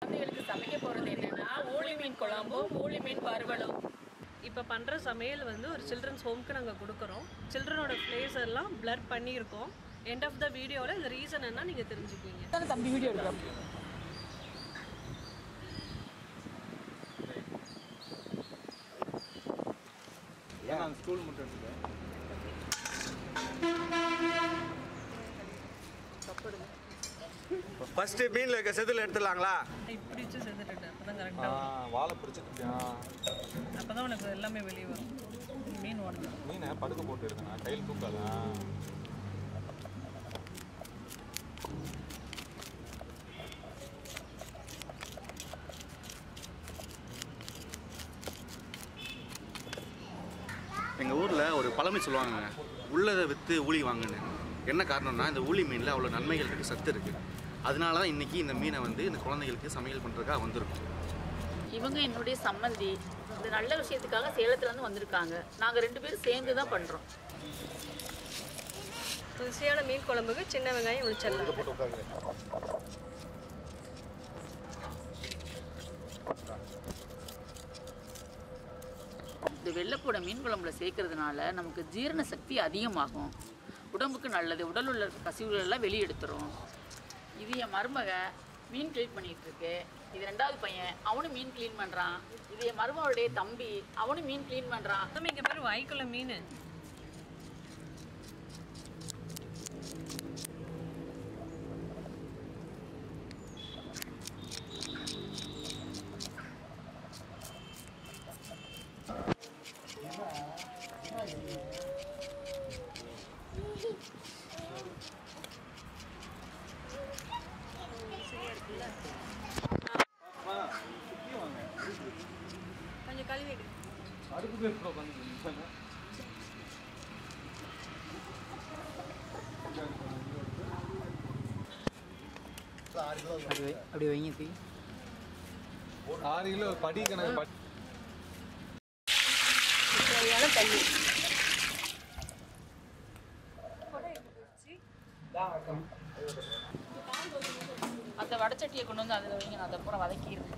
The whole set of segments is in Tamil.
குழந்தைகளுக்கு சமைக்க போறது என்னன்னா ஊளி மீன் குழம்பும் ஊளி மீன் வறுவலும் இப்போ பண்ணுற சமையல் வந்து ஒரு சில்ட்ரன்ஸ் ஹோம்க்கு நாங்கள் கொடுக்குறோம் சில்ட்ரனோட பிளேஸ் எல்லாம் blur பண்ணியிருக்கோம் எண்ட் ஆஃப் த வீடியோவில் இந்த ரீசன் என்ன நீங்கள் தெரிஞ்சுக்குவீங்க தம்பி வீடியோ எடுக்கிறோம் ஏன் நான் ஸ்கூல் மட்டும் எடுத்துட்டேன் ஃபர்ஸ்ட் மீன்ல இருக்க செதில் எடுத்துடலாங்களா இப்படி வச்சு செஞ்சுட்டு அப்போ தான் ஆ கரெக்டாக வாழை பிடிச்சிட்டு அப்போ தான் உனக்கு எல்லாமே வெளியே வரும் மீன் உடனே மீனை படுக்க போட்டு இருக்கேன் கையில் தூக்காதா எங்கள் ஊரில் ஒரு பழமொழி சொல்லுவாங்க உள்ளதை விற்று ஊழி வாங்குன்னு என்ன காரணம்னா இந்த ஊழி மீனில் அவ்வளோ நன்மைகள் இருக்குது சத்து இருக்குது அதனால தான் இன்றைக்கி இந்த மீனை வந்து இந்த குழந்தைகளுக்கு சமையல் பண்ணுறதுக்காக வந்திருக்கும் இவங்க என்னுடைய சம்மந்தி இந்த நல்ல விஷயத்துக்காக சேலத்துல இருந்து வந்திருக்காங்க நாங்க ரெண்டு பேரும் சேர்ந்து தான் பண்றோம் ருசியான மீன் குழம்புக்கு சின்ன வெங்காயம் ஒழிச்சிடலாம் இந்த வெள்ளைப்பூட மீன் குழம்புல சேர்க்கறதுனால நமக்கு ஜீரண சக்தி அதிகமாகும் உடம்புக்கு நல்லது உடல் உள்ள கசிவுகள் எல்லாம் வெளியெடுத்துரும் இது என் மருமக மீன் க்ளீன் பண்ணிட்டு இருக்கு இது ரெண்டாவது பையன் அவனும் மீன் க்ளீன் பண்றான் இது என் மருமகளுடைய தம்பி அவனும் மீன் க்ளீன் பண்றான் நம்ம இங்கே பேர் வாய்க்குள்ள மீன் கொஞ்சம் கழுவிடு அடுப்புக்கு எப்போ உட்காந்து அப்படி வைங்க தீ ஆறு கிலோ படி கணக்கு படி சரியான தண்ணி அந்த வடச்சட்டியை கொண்டு வந்து அதில் வைங்க நான் அதை பூரா வதக்கிடுறேன்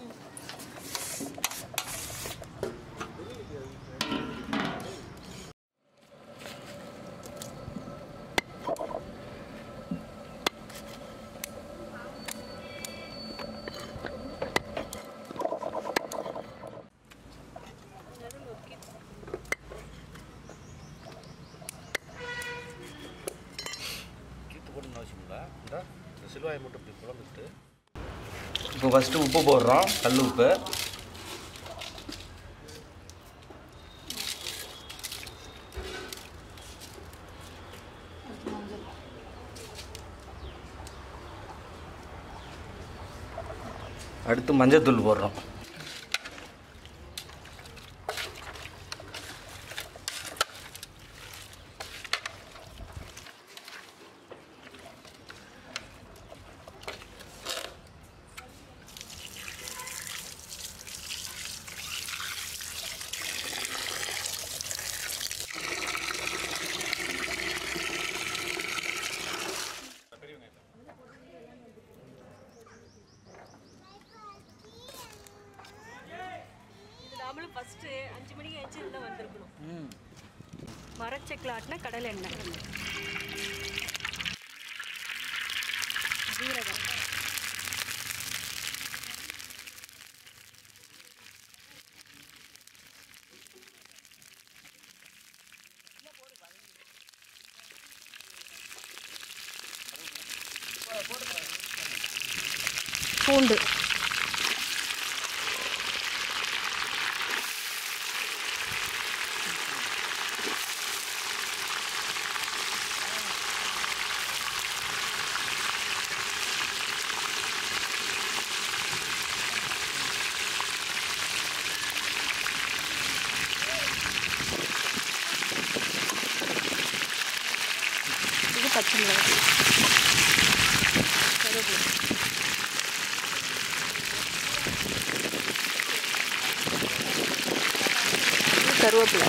கீத்து போடணும்னு அவசியம் இல்லை இந்த இந்த சிலுவாயை மட்டும் இப்படி குழம்புட்டு இப்போ ஃபஸ்ட்டு உப்பு போடுறோம் கல் உப்பு அடுத்து மஞ்சத்தூள் போடுறோம் இது நாமளும் ஃபஸ்ட்டு அஞ்சு மணிக்கு அஞ்சு இதில் வந்திருக்கணும் மரச்செக்கில் ஆட்டின கடலை எண்ணெய் ஜீரகம் பூண்டு இது பச்சை மிளகாய் கருவேப்பிலை இது கருவேப்பிலை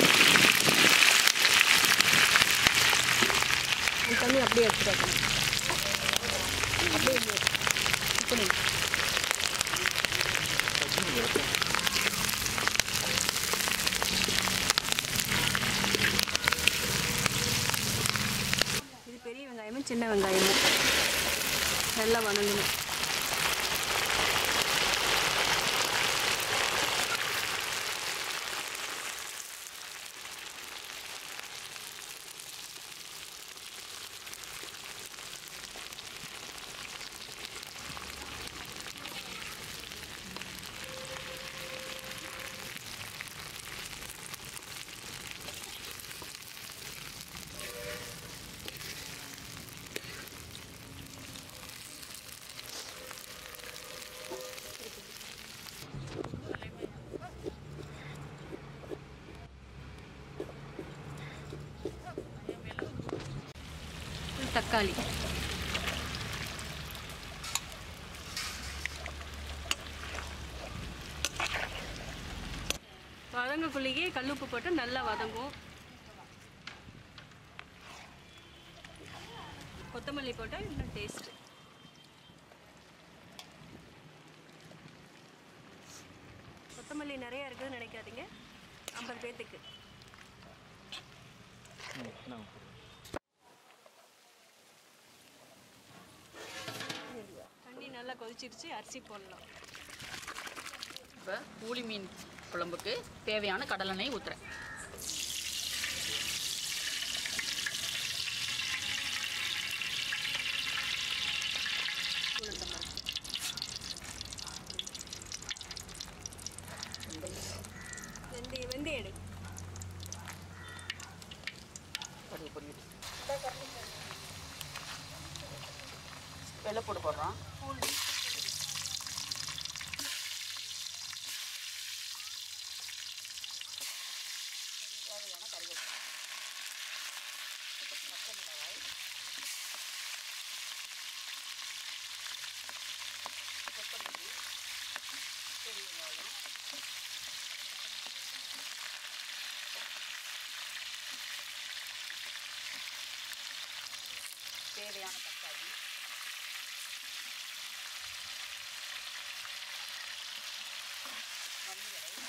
இந்த தண்ணி அப்படியே எடுத்துட்டு வைக்கணும் அப்படியே இப்படி சின்ன வெங்காயமும் நல்லா வணங்கணும் தக்காளி வதங்கக்குள்ளேயே கல்லுப்பு போட்டு நல்லா வதங்கும் கொத்தமல்லி போட்டால் இன்னும் டேஸ்ட் கொத்தமல்லி நிறைய இருக்குதுன்னு நினைக்காதீங்க ஐம்பது பேர்த்துக்கு தண்ணி நல்லா கொதிச்சிருச்சு அரிசி போடலாம் இப்போ ஊளி மீன் குழம்புக்கு தேவையான கடலெண்ணெய் ஊற்றுறேன் வெந்தய வெந்தய எடை கடுகு பொரியல் வெள்ளைப்பூடு போடுறோம் தேவையான கருவேப்பிலை பச்சை மிளகாய் கொத்தமல்லி பெரிய வெங்காயம் தேவையான தக்காளி மல்லிகளை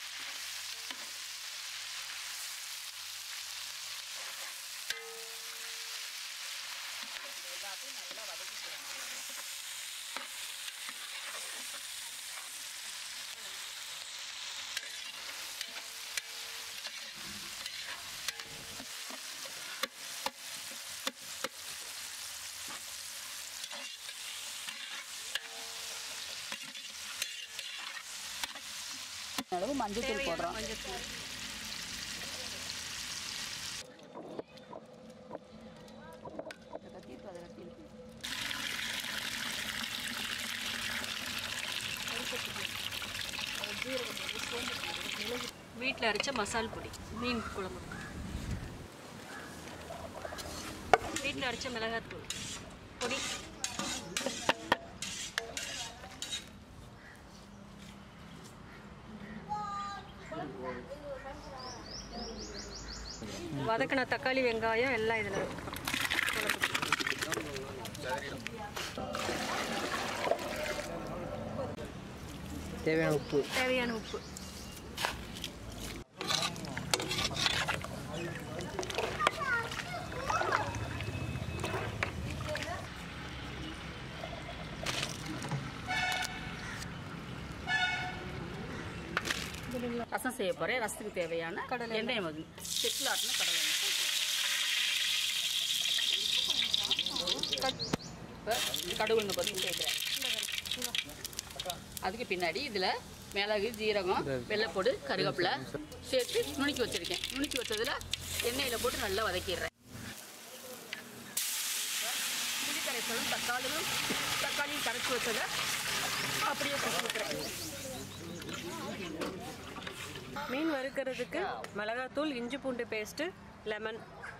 இது எல்லாத்தையும் நல்லா வதக்கிக்கலாம் அளவு மஞ்சள் தூள் போடுறோம் மஞ்சள் கத்தி அதை கத்தி இருக்கு வீட்டில் அரைச்ச மசால் பொடி மீன் குழம்பு வீட்டில் அரைச்ச மிளகாத்தூள் பொடி வதக்கின தக்காளி வெங்காயம் எல்லாம் இதில் தேவையான உப்பு தேவையான உப்பு ரசம் செய்ய போகிறேன் ரசத்துக்கு தேவையான கடலை எண்ணெய் வந்து செட்டில் ஆட்டின கடலை எண்ணெய் இப்போ கடுகுங்க பற்றி சேர்க்குறேன் அதுக்கு பின்னாடி இதில் மிளகு ஜீரகம் வெள்ளைப்பூடு கருவேப்பிலை சேர்த்து நுணுக்கி வச்சுருக்கேன் நுணுக்கி வச்சதில் எண்ணெயில் போட்டு நல்லா வதக்கிடுறேன் புளி கரைசலும் தக்காளியும் தக்காளியும் கரைச்சி வச்சதை அப்படியே கொட்டி வைக்கிறேன் மீன் வறுக்கிறதுக்கு மிளகாத்தூள் இஞ்சி பூண்டு பேஸ்ட்டு லெமன்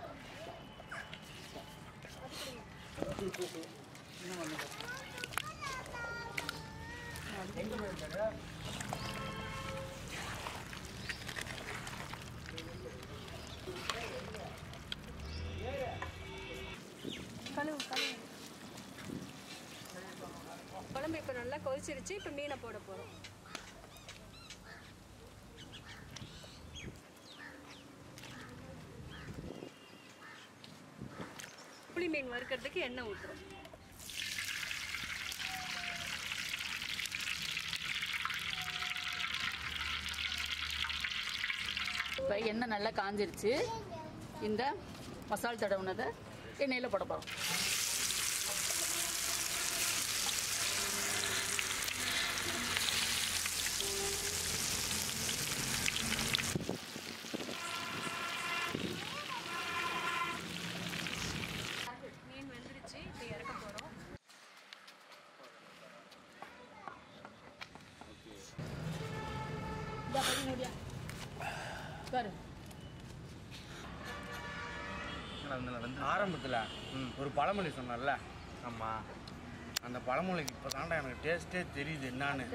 குழம்பு இப்போ நல்லா கொதிச்சிருச்சு இப்போ மீனை போட போகிறோம் புளி ஊளி மீன் வறுக்கிறதுக்கு எண்ணெய் ஊற்றுறோம் இப்போ எண்ணெய் நல்லா காஞ்சிருச்சு இந்த மசால் தடவுனதை எண்ணெயில் போட போகிறோம் மீன் வெந்துருச்சு இப்போ இறக்க போகிறோம் பாரு ஆரம்பத்தில் ஒரு பழமொழி சொன்னல ஆமாம் அந்த பழமொழிக்கு இப்போ தாண்டா எனக்கு டேஸ்ட்டே தெரியுது என்னான்னு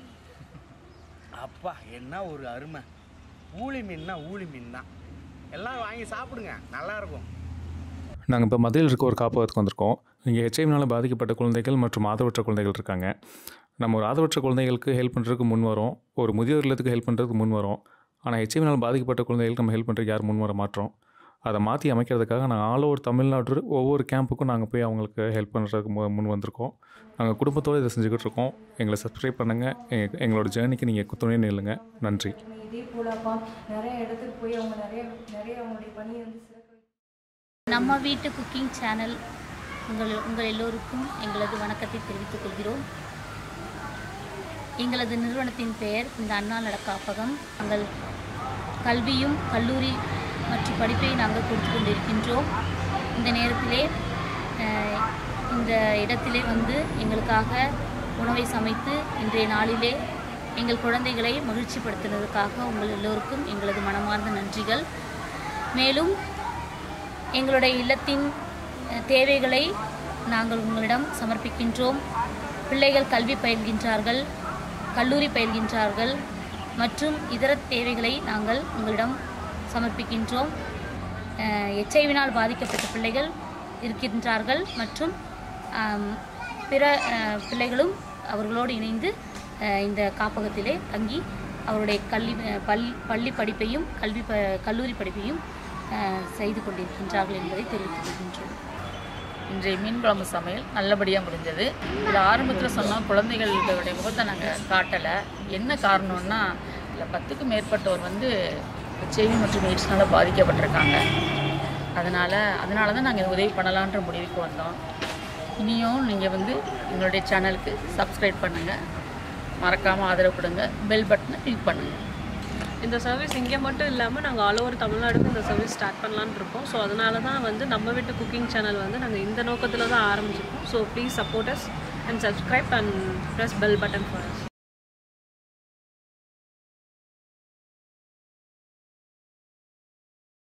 அப்பா என்ன ஒரு அருமை ஊளி மீன்னா ஊளி மீன் தான் எல்லாம் வாங்கி சாப்பிடுங்க நல்லா இருக்கும் நாங்கள் இப்போ மதுரையில் இருக்க ஒரு காப்பகத்துக்கு வந்திருக்கோம் இங்கே ஹெச்ஐவினால் பாதிக்கப்பட்ட குழந்தைகள் மற்றும் ஆதரவற்ற குழந்தைகள் இருக்காங்க நம்ம ஒரு ஆதரவற்ற குழந்தைகளுக்கு ஹெல்ப் பண்ணுறதுக்கு முன் வரோம் ஒரு முதியோர் இல்லத்துக்கு ஹெல்ப் பண்ணுறதுக்கு முன் வரோம் ஆனால் ஹெச்ஐவினால் பாதிக்கப்பட்ட குழந்தைகளுக்கு நம்ம ஹெல்ப் பண்ணுறதுக்கு யாரும் முன் வர மாட்டோம் அதை மாற்றி அமைக்கிறதுக்காக நாங்கள் ஆல் ஓவர் தமிழ்நாடு ஒவ்வொரு கேம்புக்கும் நாங்கள் போய் அவங்களுக்கு ஹெல்ப் பண்ணுறதுக்கு மு- முன் வந்திருக்கோம் நாங்கள் குடும்பத்தோடு இதை செஞ்சுக்கிட்டு இருக்கோம் எங்களை சப்ஸ்கிரைப் பண்ணுங்கள் எங்க- எங்களோட ஜேர்னிக்கு நீங்கள் துணை நில்லுங்க நன்றி இதே போலப்பா நிறைய இடத்துக்கு போய் அவங்க நிறைய நிறைய அவங்களுடைய பணியை வந்து சிறக்க வைக்க நம்ம வீட்டு குக்கிங் சேனல் உங்கள் உங்கள் எல்லோருக்கும் எங்களது வணக்கத்தை தெரிவித்துக் கொள்கிறோம் எங்களது நிறுவனத்தின் பெயர் இந்த அண்ணா நல காப்பகம் நாங்கள் கல்வியும் கல்லூரி மற்றும் படிப்பை நாங்கள் கொடுத்து கொண்டிருக்கின்றோம் இந்த நேரத்திலே அஹ், இந்த இடத்திலே வந்து எங்களுக்காக உணவை சமைத்து இன்றைய நாளிலே எங்கள் குழந்தைகளை மகிழ்ச்சிப்படுத்தினதுக்காக உங்கள் எல்லோருக்கும் எங்களது மனமார்ந்த நன்றிகள் மேலும் எங்களுடைய இல்லத்தின் அஹ், தேவைகளை நாங்கள் உங்களிடம் சமர்ப்பிக்கின்றோம் பிள்ளைகள் கல்வி பயில்கின்றார்கள் கல்லூரி பயில்கின்றார்கள் மற்றும் இதர தேவைகளை நாங்கள் உங்களிடம் சமர்ப்பிக்கின்றோம் எச்ஐவினால் பாதிக்கப்பட்ட பிள்ளைகள் இருக்கின்றார்கள் மற்றும் ஆம், பிற அஹ், பிள்ளைகளும் அவர்களோடு இணைந்து அஹ், இந்த காப்பகத்திலே தங்கி அவருடைய கல்வி அஹ், பள்ளி பள்ளி படிப்பையும் கல்வி ப கல்லூரி படிப்பையும் அஹ், செய்து கொண்டிருக்கின்றார்கள் என்பதை தெரிவித்துக் கொள்கின்றோம் இன்றைய மீன் குழம்பு சமையல் நல்லபடியாக முடிஞ்சது இதில் ஆரம்பத்தில் சொன்னோம் குழந்தைகளுடைய முகத்தை நாங்கள் காட்டலை என்ன காரணம்னா இதில் பத்துக்கும் மேற்பட்டோர் வந்து செவி மற்றும் எய்ட்ஸ்னால் பாதிக்கப்பட்டிருக்காங்க அதனால் அதனால தான் நாங்கள் உதவி பண்ணலான்ற முடிவுக்கு வந்தோம் இனியும் நீங்கள் வந்து எங்களுடைய சேனலுக்கு சப்ஸ்கிரைப் பண்ணுங்கள் மறக்காமல் ஆதரவு கொடுங்க பெல் பட்டனை கிளிக் பண்ணுங்கள் இந்த சர்வீஸ் இங்கே மட்டும் இல்லாமல் நாங்கள் ஆல் ஓவர் தமிழ்நாடுக்கு இந்த சர்வீஸ் ஸ்டார்ட் பண்ணலான்னு இருக்கோம் ஸோ அதனால தான் வந்து நம்ம வீட்டு குக்கிங் சேனல் வந்து நாங்கள் இந்த நோக்கத்தில் தான் ஆரம்பிச்சிருக்கோம் so please support us and subscribe and press bell button for as